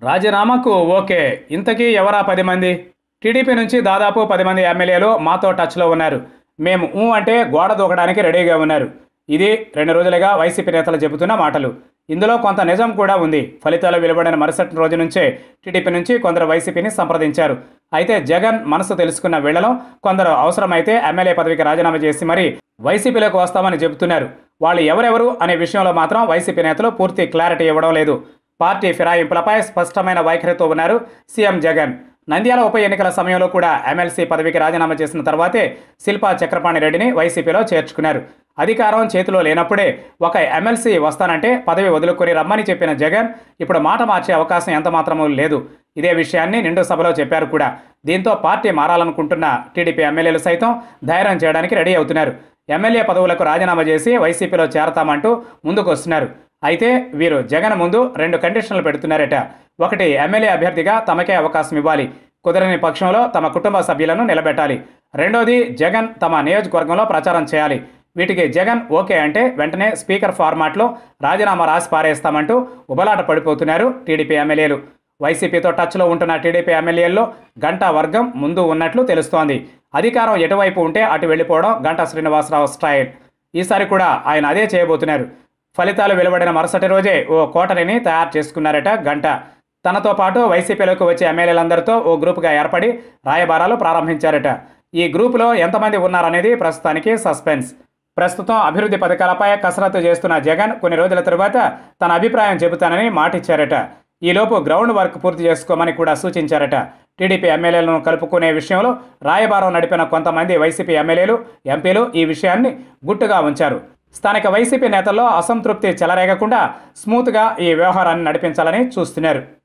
రాజీనామాకు okay ఇంతకీ ఎవరా పది మంది టీడీపీ నుంచి దాదాపు పది మంది ఎమ్మెల్యేలు మాతో టచ్లో ఉన్నారు మేము ఊ అంటే గోడ దూకడానికి రెడీగా ఉన్నారు ఇది రెండు రోజులుగా వైసీపీ నేతలు చెబుతున్న మాటలు ఇందులో కొంత నిజం కూడా ఉంది ఫలితాలు వెలువడిన మరుసటి రోజు నుంచే టీడీపీ నుంచి కొందరు వైసీపీని సంప్రదించారు అయితే జగన్ మనసు తెలుసుకున్న వేళలో కొందరు అవసరమైతే ఎమ్మెల్యే పదవికి రాజీనామా చేసి మరీ వైసీపీలోకి వస్తామని చెబుతున్నారు వాళ్ళు ఎవరెవరు అనే విషయంలో మాత్రం వైసీపీ నేతలు పూర్తి క్లారిటీ ఇవ్వడం లేదు పార్టీ ఫిరాయింపులపై స్పష్టమైన వైఖరితో ఉన్నారు సీఎం జగన్ నంద్యాల ఉప ఎన్నికల సమయంలో కూడా ఎమ్మెల్సీ పదవికి రాజీనామా చేసిన తర్వాతే శిల్పా చక్రపాణి రెడ్డిని వైసీపీలో చేర్చుకున్నారు అధికారం చేతిలో లేనప్పుడే ఒక ఎమ్మెల్సీ వస్తానంటే పదవి వదులుకొని రమ్మని చెప్పిన జగన్ ఇప్పుడు మాట మార్చే అవకాశం ఎంత మాత్రమూ లేదు ఇదే విషయాన్ని నిండు సభలో చెప్పారు కూడా దీంతో పార్టీ మారాలనుకుంటున్న టీడీపీ ఎమ్మెల్యేలు సైతం ధైర్యం చేయడానికి రెడీ అవుతున్నారు ఎమ్మెల్యే పదవులకు రాజీనామా చేసి వైసీపీలో చేరతామంటూ ముందుకు వస్తున్నారు అయితే వీరు జగన్ ముందు రెండు కండిషన్లు పెడుతున్నారట ఒకటి ఎమ్మెల్యే అభ్యర్థిగా తమకే అవకాశం ఇవ్వాలి కుదరని పక్షంలో తమ కుటుంబ సభ్యులను నిలబెట్టాలి రెండోది జగన్ తమ నియోజకవర్గంలో ప్రచారం చేయాలి వీటికి జగన్ ఓకే అంటే వెంటనే స్పీకర్ ఫార్మాట్లో రాజీనామా రాసి పారేస్తామంటూ ఉబలాట పడిపోతున్నారు టీడీపీ ఎమ్మెల్యేలు వైసీపీతో టచ్లో ఉంటున్న టీడీపీ ఎమ్మెల్యేల్లో గంటా వర్గం ముందు ఉన్నట్లు తెలుస్తోంది అధికారం ఎటువైపు ఉంటే అటు వెళ్ళిపోవడం గంటా శ్రీనివాసరావు స్టైల్ ఈసారి కూడా ఆయన అదే చేయబోతున్నారు ఫలితాలు వెలువడిన మరుసటి రోజే ఓ కోటరిని తయారు చేసుకున్నారట గంట తనతో పాటు వైసీపీలోకి వచ్చే ఎమ్మెల్యేలందరితో ఓ గ్రూపుగా ఏర్పడి రాయబారాలు ప్రారంభించారట ఈ గ్రూపులో ఎంతమంది ఉన్నారనేది ప్రస్తుతానికి సస్పెన్స్ ప్రస్తుతం అభివృద్ధి పథకాలపై కసరత్తు చేస్తున్న జగన్ కొన్ని రోజుల తరువాత తన అభిప్రాయం చెబుతానని మాటిచ్చారట ఈలోపు గ్రౌండ్ వర్క్ పూర్తి చేసుకోమని కూడా సూచించారట టీడీపీ ఎమ్మెల్యేలను కలుపుకునే విషయంలో రాయబారం నడిపిన కొంతమంది వైసీపీ ఎమ్మెల్యేలు ఎంపీలు ఈ విషయాన్ని గుట్టుగా ఉంచారు స్థానిక వైసీపీ నేతల్లో అసంతృప్తి చెలరేగకుండా స్మూత్గా ఈ వ్యవహారాన్ని నడిపించాలని చూస్తున్నారు